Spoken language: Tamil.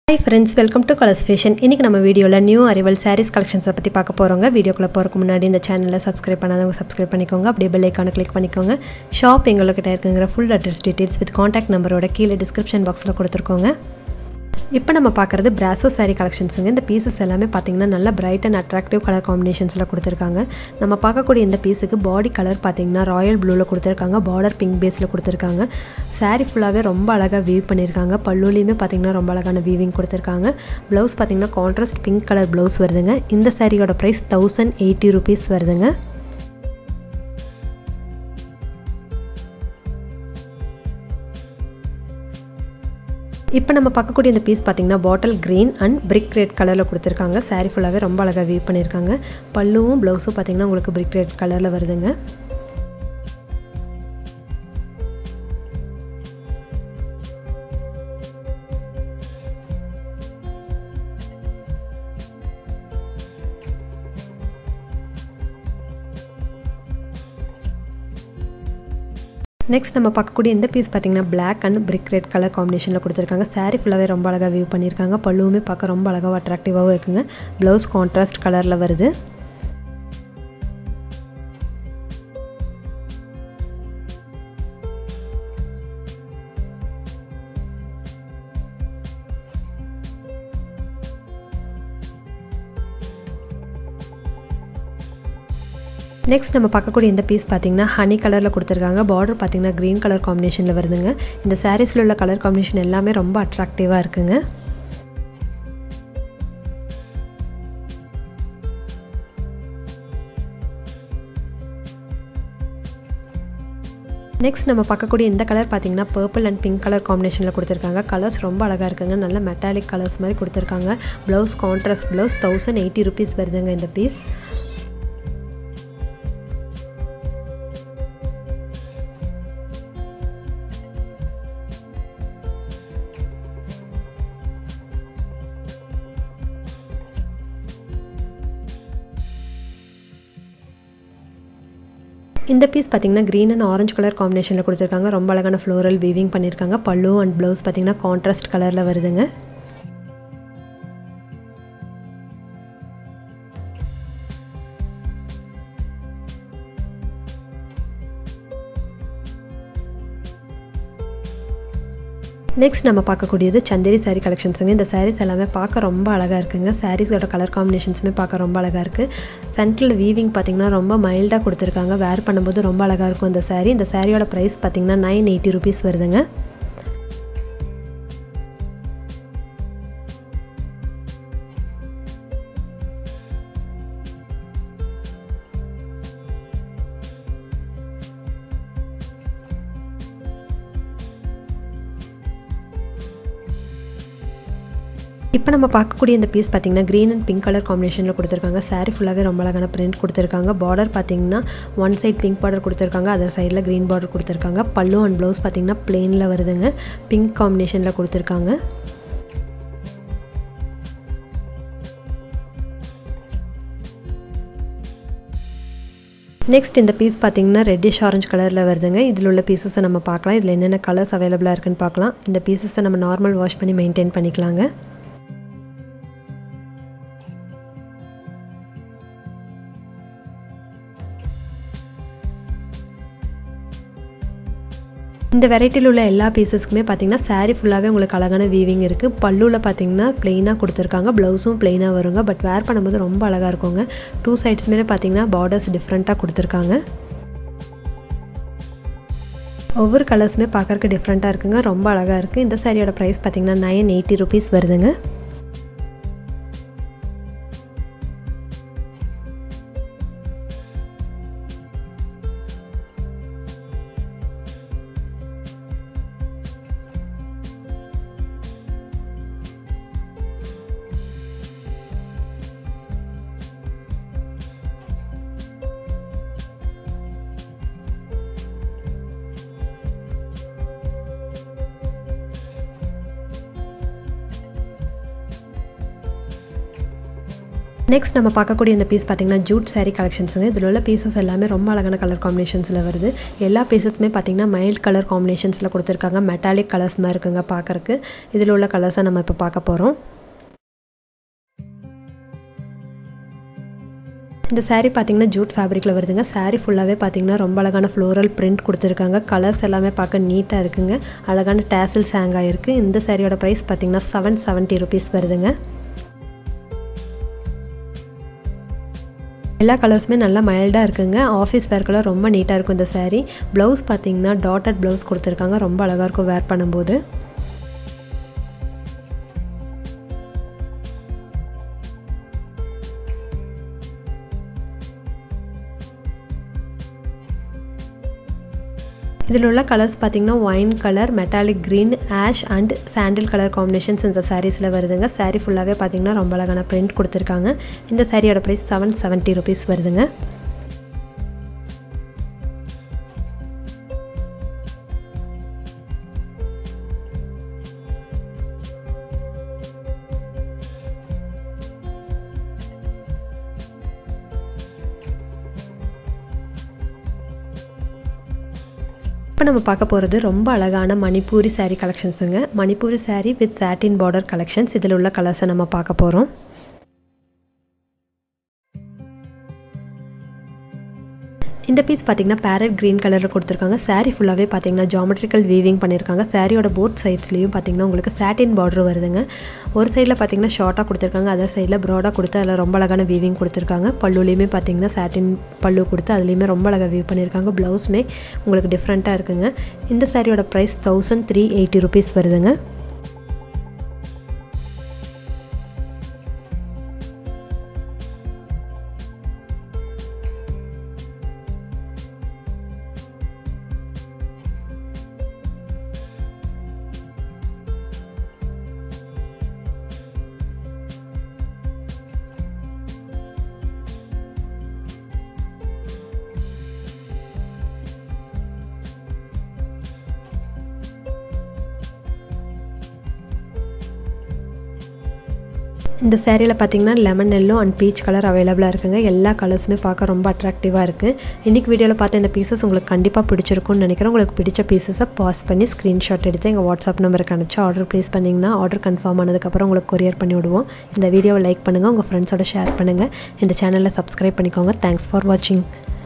hi friends welcome to Colours Fashion இன்றைக்கி நம்ம வீடியோவில் நியூ அரைவல் சாரீஸ் கலெக்ஷன்ஸை பற்றி பார்க்க போகிறோங்க வீடியோக்குள்ளே போகிறதுக்கு முன்னாடி இந்த சேனலை சப்ஸ்கிரைப் பண்ணாதவங்க சப்ஸ்கிரைப் பண்ணிக்கோங்க அப்படியே பெல் ஐக்கானை கிளிக் பண்ணிக்கோங்க ஷாப் எங்கள்கிட்ட இருக்குங்கிற full address details with contact நம்பரோட கீழே டிஸ்கிரிப்ஷன் பாக்ஸில் கொடுத்துருக்கோங்க இப்போ நம்ம பார்க்குறது பிராசோ சாரீ கலெக்ஷன்ஸுங்க இந்த பீசஸ் எல்லாமே பார்த்தீங்கன்னா நல்ல பிரைட் அண்ட் அட்ராக்டிவ் கலர் காம்பினேஷன்ஸில் கொடுத்துருக்காங்க நம்ம பார்க்கக்கூடிய இந்த பீஸுக்கு பாடி கலர் பார்த்தீங்கன்னா ராயல் ப்ளூவில் கொடுத்துருக்காங்க பார்டர் பிங்க் பேஸில் கொடுத்துருக்காங்க சாரீ ஃபுல்லாகவே ரொம்ப அழகாக வீவ் பண்ணியிருக்காங்க பல்லுலையுமே பார்த்தீங்கன்னா ரொம்ப அழகான வீவிங் கொடுத்துருக்காங்க ப்ளவுஸ் பார்த்தீங்கன்னா கான்ட்ராஸ்ட் பிங்க் கலர் ப்ளவுஸ் வருதுங்க இந்த சாரியோட ப்ரைஸ் தௌசண்ட் எயிட்டி ருபீஸ் வருதுங்க இப்போ நம்ம பார்க்கக்கூடிய இந்த பீஸ் பார்த்தீங்கன்னா bottle green and brick red கலரில் கொடுத்துருக்காங்க சாரீ ஃபுல்லாகவே ரொம்ப அழகாக வீவ் பண்ணியிருக்காங்க பல்லுவும் ப்ளவுஸும் பார்த்தீங்கன்னா உங்களுக்கு பிரிக் ரெட் கலரில் வருதுங்க நெக்ஸ்ட் நம்ம பார்க்கக்கூடிய இந்த பீஸ் பார்த்தீங்கன்னா black and brick red colour காம்பினேஷனில் கொடுத்துருக்காங்க சாரீ ஃபுல்லாகவே ரொம்ப அழகாக வியூ பண்ணியிருக்காங்க பல்லுவுமே பார்க்க ரொம்ப அழகாக அட்ராக்டிவாகவும் இருக்குங்க ப்ளவுஸ் கான்ட்ராஸ்ட் கலரில் வருது நெக்ஸ்ட் நம்ம பார்க்கக்கூடிய இந்த பீஸ் பார்த்தீங்கன்னா ஹனி கலரில் கொடுத்துருக்காங்க பார்டர் பார்த்தீங்கன்னா க்ரீன் கலர் காம்பினேஷனில் வருதுங்க இந்த சாரீஸில் உள்ள கலர் காம்பினேஷன் எல்லாமே ரொம்ப அட்ராக்டிவாக இருக்குங்க நெக்ஸ்ட் நம்ம பார்க்கக்கூடிய இந்த கலர் பார்த்தீங்கன்னா பர்பிள் அண்ட் பிங்க் கலர் காம்பினேஷனில் கொடுத்துருக்காங்க கலர்ஸ் ரொம்ப அழகாக இருக்குங்க நல்ல மெட்டாலிக் கலர்ஸ் மாதிரி கொடுத்துருக்காங்க blouse contrast blouse thousand eighty rupees வருதுங்க இந்த பீஸ் இந்த பீஸ் பார்த்தீங்கன்னா க்ரீன் அண்ட் ஆரஞ்சு கலர் காம்பினேஷனில் கொடுத்துருக்காங்க ரொம்ப அழகான ஃப்ளோரல் வீவிங் பண்ணியிருக்காங்க பல்லு அண்ட் ப்ளவுஸ் பார்த்தீங்கன்னா கான்ட்ராஸ்ட் கலரில் வருதுங்க நெக்ஸ்ட் நம்ம பார்க்கக்கூடியது சந்தேரி சாரீ கலெக்ஷன்ஸுங்க இந்த சாரீஸ் எல்லாமே பார்க்க ரொம்ப அழகாக இருக்குங்க சாரீஸோட கலர் காம்பினேஷன்ஸுமே பார்க்க ரொம்ப அழகாக இருக்குது சென்ட்ரல் வீவிங் பார்த்திங்கன்னா ரொம்ப மைல்டாக கொடுத்துருக்காங்க வேர் பண்ணும்போது ரொம்ப அழகாக இருக்கும் இந்த சாரீ இந்த சாரியோட ப்ரைஸ் பார்த்திங்கன்னா நைன் எயிட்டி ருபீஸ் வருதுங்க இப்போ நம்ம பார்க்கக்கூடிய இந்த பீஸ் பார்த்தீங்கன்னா க்ரீன் அண்ட் பிங்க் கலர் காம்பினேஷனில் கொடுத்துருக்காங்க சாரீ ஃபுல்லாகவே ரொம்ப அழகான பிரிண்ட் கொடுத்துருக்காங்க பார்டர் பார்த்தீங்கன்னா ஒன் சைட் பிங்க் பார்டர் கொடுத்துருக்காங்க அதர் சைடில் க்ரீன் பார்டர் கொடுத்துருக்காங்க பல்லு அண்ட் ப்ளவுஸ் பார்த்தீங்கன்னா பிளெயினில் வருதுங்க பிங்க் காம்பினேஷனில் கொடுத்துருக்காங்க நெக்ஸ்ட் இந்த பீஸ் பார்த்தீங்கன்னா ரெட்டிஷ் ஆரஞ்சு கலரில் வருதுங்க இதில் உள்ள பீசஸை நம்ம பார்க்கலாம் இதில் என்னென்ன கலர்ஸ் அவைலபிளாக இருக்குன்னு பார்க்கலாம் இந்த பீசஸை நம்ம நார்மல் வாஷ் பண்ணி மெயின்டைன் பண்ணிக்கலாங்க இந்த வெரைட்டியில் உள்ள எல்லா பீசஸ்க்குமே பார்த்தீங்கன்னா சாரீ ஃபுல்லாகவே உங்களுக்கு அழகான வீவிங் இருக்குது பல்லுவில் பார்த்தீங்கன்னா ப்ளெயினாக கொடுத்துருக்காங்க ப்ளவுஸும் ப்ளெயினாக வருங்க பட் வேர் பண்ணும்போது ரொம்ப அழகாக இருக்குங்க டூ சைட்ஸுமே பார்த்தீங்கன்னா பார்டர்ஸ் டிஃப்ரெண்ட்டாக கொடுத்துருக்காங்க ஒவ்வொரு கலர்ஸுமே பார்க்குறக்கு டிஃப்ரெண்ட்டாக இருக்குங்க ரொம்ப அழகாக இருக்குது இந்த சாரியோட ப்ரைஸ் பார்த்தீங்கன்னா நைன் எயிட்டி ருபீஸ் வருதுங்க நெக்ஸ்ட் நம்ம பார்க்கக்கூடிய இந்த பீஸ் பார்த்தீங்கன்னா ஜூட் saree கலெக்ஷன்ஸுங்க இதில் உள்ள பீசஸ் எல்லாமே ரொம்ப அழகான கலர் காம்பினேஷன்ஸில் வருது எல்லா பீசஸுமே பார்த்தீங்கன்னா மைல்ட் கலர் காம்பினேஷன்ஸில் கொடுத்துருக்காங்க மெட்டாலிக் கலர்ஸ் மாதிரி இருக்குங்க பார்க்கறக்கு இதில் உள்ள கலர்ஸை நம்ம இப்போ பார்க்க போகிறோம் இந்த saree பார்த்தீங்கன்னா ஜூட் ஃபேப்ரிக்கில் வருதுங்க saree ஃபுல்லாகவே பார்த்தீங்கன்னா ரொம்ப அழகான ஃப்ளோரல் பிரிண்ட் கொடுத்துருக்காங்க கலர்ஸ் எல்லாமே பார்க்க நீட்டாக இருக்குங்க அழகான டேசில்ஸ் ஹேங் ஆகிருக்கு இந்த சாரியோட ப்ரைஸ் பார்த்தீங்கன்னா செவன் செவன்ட்டி ருபீஸ் வருதுங்க எல்லா கலர்ஸுமே நல்லா மைல்டாக இருக்குங்க ஆஃபீஸ் வேர்க்கெல்லாம் ரொம்ப நீட்டாக இருக்கும் இந்த saree ப்ளவுஸ் பார்த்தீங்கன்னா டாட்டட் ப்ளவுஸ் கொடுத்துருக்காங்க ரொம்ப அழகாக இருக்கும் வேர் பண்ணும்போது இதில் உள்ள கலர்ஸ் பார்த்தீங்கன்னா wine colour metallic green ash and sandal colour combinations இந்த சாரீஸில் வருதுங்க saree ஃபுல்லாகவே பார்த்தீங்கன்னா ரொம்ப அழகான பிரிண்ட் கொடுத்துருக்காங்க இந்த சாரியோட ப்ரைஸ் செவன் செவன்ட்டி ருபீஸ் வருதுங்க இப்போ நம்ம பார்க்க போகிறது ரொம்ப அழகான மணிப்பூரி saree கலெக்ஷன்ஸுங்க Manipuri saree with satin border collections இதில் உள்ள கலர்ஸை நம்ம பார்க்க போகிறோம் இந்த பீஸ் பார்த்தீங்கன்னா பேரட் க்ரீன் கலரில் கொடுத்துருக்காங்க saree ஃபுல்லாகவே பார்த்தீங்கன்னா ஜாமெட்ரிக்கல் வீவிங் பண்ணியிருக்காங்க சாரியோட போத் சைட்ஸ்லேயும் பார்த்தீங்கன்னா உங்களுக்கு சாட்டின் பார்டர் வருதுங்க ஒரு சைடில் பார்த்தீங்கன்னா ஷார்ட்டாக கொடுத்துருக்காங்க அதர் சைடில் ப்ராடாக கொடுத்து அதில் ரொம்ப அழகான வீவிங் கொடுத்துருக்காங்க பல்லுலேயுமே பார்த்தீங்கன்னா சாட்டின் பல்லு கொடுத்து அதுலேயுமே ரொம்ப அழகாக வீவ் பண்ணியிருக்காங்க ப்ளவுஸுமே உங்களுக்கு டிஃப்ரெண்ட்டாக இருக்குங்க இந்த சாரியோட price thousand three eighty rupees வருதுங்க இந்த சேரீயில் பார்த்தீங்கன்னா lemon yellow and peach colour அவைலபிளாக இருக்குங்க எல்லா கலர்ஸுமே பார்க்க ரொம்ப அட்ராக்டிவாக இருக்குது இன்றைக்கி வீடியோவில் பார்த்த இந்த பீசஸ் உங்களுக்கு கண்டிப்பாக பிடிச்சிருக்கும்னு நினைக்கிறேன் உங்களுக்கு பிடிச்ச பீசஸை பாஸ் பண்ணி ஸ்க்ரீன்ஷாட் எடுத்து எங்கள் வாட்ஸ்அப் நம்பருக்கு அனுப்பிச்சு ஆர்டர் ப்ளேஸ் பண்ணிங்கன்னா ஆர்டர் கன்ஃபார்ம் ஆனதுக்கப்புறம் உங்களுக்கு கொரியர் பண்ணி விடுவோம் இந்த வீடியோவை லைக் பண்ணுங்கள் உங்கள் ஃப்ரெண்ட்ஸோட ஷேர் பண்ணுங்கள் இந்த சேனலில் சப்ஸ்கிரைப் பண்ணிக்கோங்க தேங்க்ஸ் ஃபார் வாட்சிங்